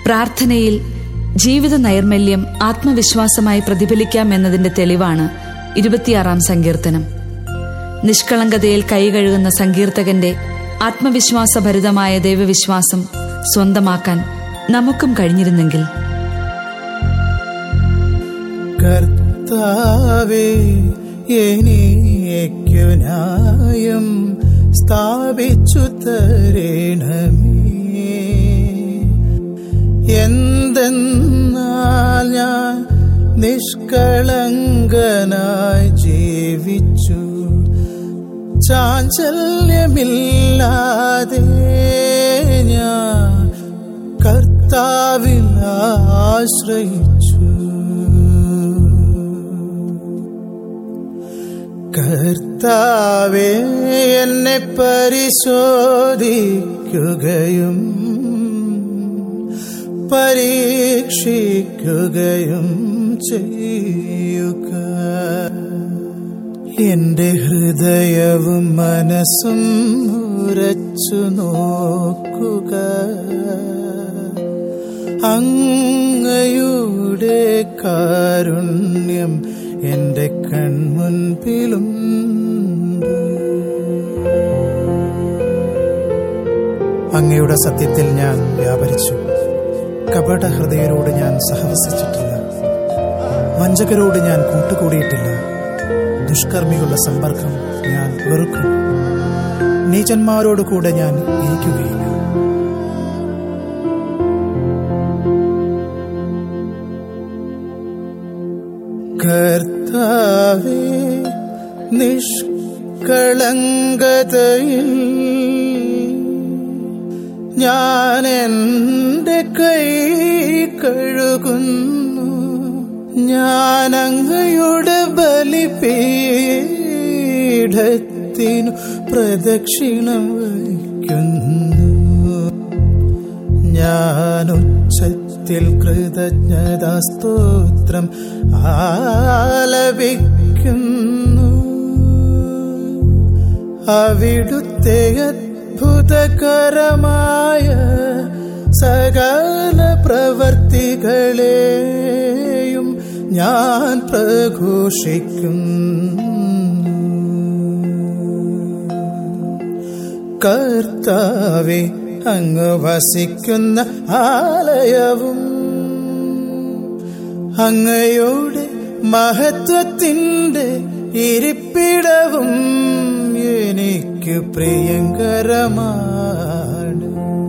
പ്രാർത്ഥനയിൽ ജീവിത നൈർമല്യം ആത്മവിശ്വാസമായി പ്രതിഫലിക്കാം എന്നതിന്റെ തെളിവാണ് ഇരുപത്തിയാറാം സങ്കീർത്തനം നിഷ്കളങ്കതയിൽ കൈകഴുകുന്ന സങ്കീർത്തകന്റെ ആത്മവിശ്വാസഭരിതമായ ദൈവവിശ്വാസം സ്വന്തമാക്കാൻ നമുക്കും കഴിഞ്ഞിരുന്നെങ്കിൽ കർത്താവേ എനിക്കു ന്യായം സ്ഥാപിച്ചു തരണമേ എന്തെന്നാൽ ഞാൻ നിഷ്കളങ്കനായി ജീവിച്ചു ചാഞ്ചല്യമില്ലാതെ ഞാൻ കർത്താവിൽ ആശ്രയിച്ചു കർത്താവേ എന്നെ പരിശോധിക്കുകയും പരീക്ഷിക്കുകയും ചെയ്യുക എന്റെ ഹൃദയവും മനസ്സും ഉരച്ചു നോക്കുക അങ്ങയുടെ കാരുണ്യം എന്റെ കൺമുൻപിലുണ്ട് അങ്ങയുടെ സത്യത്തിൽ ഞാൻ വ്യാപരിച്ചു കപട ഹൃദയരോട് ഞാൻ സഹവസിച്ചിട്ടില്ല വഞ്ചകരോട് ഞാൻ കൂട്ടുകൂടിയിട്ടില്ല ദുഷ്കർമ്മികളുടെ സമ്പർക്കം ഞാൻ വെറുക്കും നീചന്മാരോട് കൂടെ ഞാൻ ഇരിക്കുകയില്ല കർത്താവേ നിഷ്കളങ്കതയിൽ ഞാൻ എൻ്റെ കൈ കഴുകുന്നു ഞാൻ അങ്ങയുടെ ബലിപീഠത്തിനു പ്രദക്ഷിണം വയ്ക്കുന്നു ഞാൻ ഉച്ചത്തിൽ കൃതജ്ഞതാസ്തോത്രം ആലപിക്കുന്നു അവിടുത്തെ അത്ഭുതകരമായ സകല പ്രവർത്തികളെയും ഞാൻ പ്രഘോഷിക്കുന്നു കർത്താവെ അങ്ങ് വസിക്കുന്ന ആലയവും അങ്ങയുടെ മഹത്വത്തിൻ്റെ ഇരിപ്പിടവും എനിക്ക് പ്രിയങ്കരമാണ്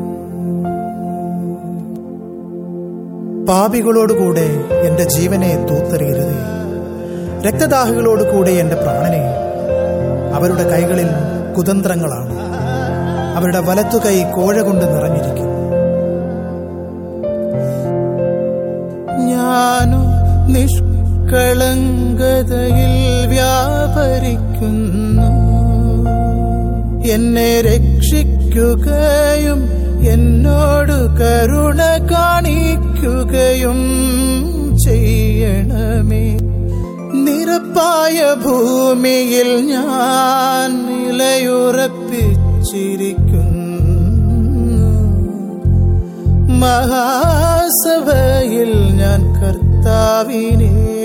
പാപികളോടുകൂടെ എന്റെ ജീവനെ തൂത്തെറിയരുതേ രക്തദാഹികളോടുകൂടെ എന്റെ പ്രാണനെ അവരുടെ കൈകളിൽ കുതന്ത്രങ്ങളാണ് അവരുടെ വലത്തുകൈ കോഴ കൊണ്ട് നിറഞ്ഞിരിക്കുന്നു ഞാനു നിഷ്കളങ്കതയിൽ വ്യാപരിക്കുന്നു എന്നെ രക്ഷിക്കുകയും എന്നോട് കരുണ കാണിക്കുകയും ചെയ്യണമേ നിരപ്പായ ഭൂമിയിൽ ഞാൻ നിലയുറപ്പിച്ചിരിക്കുന്നു മഹാസഭയിൽ ഞാൻ കർത്താവിനെ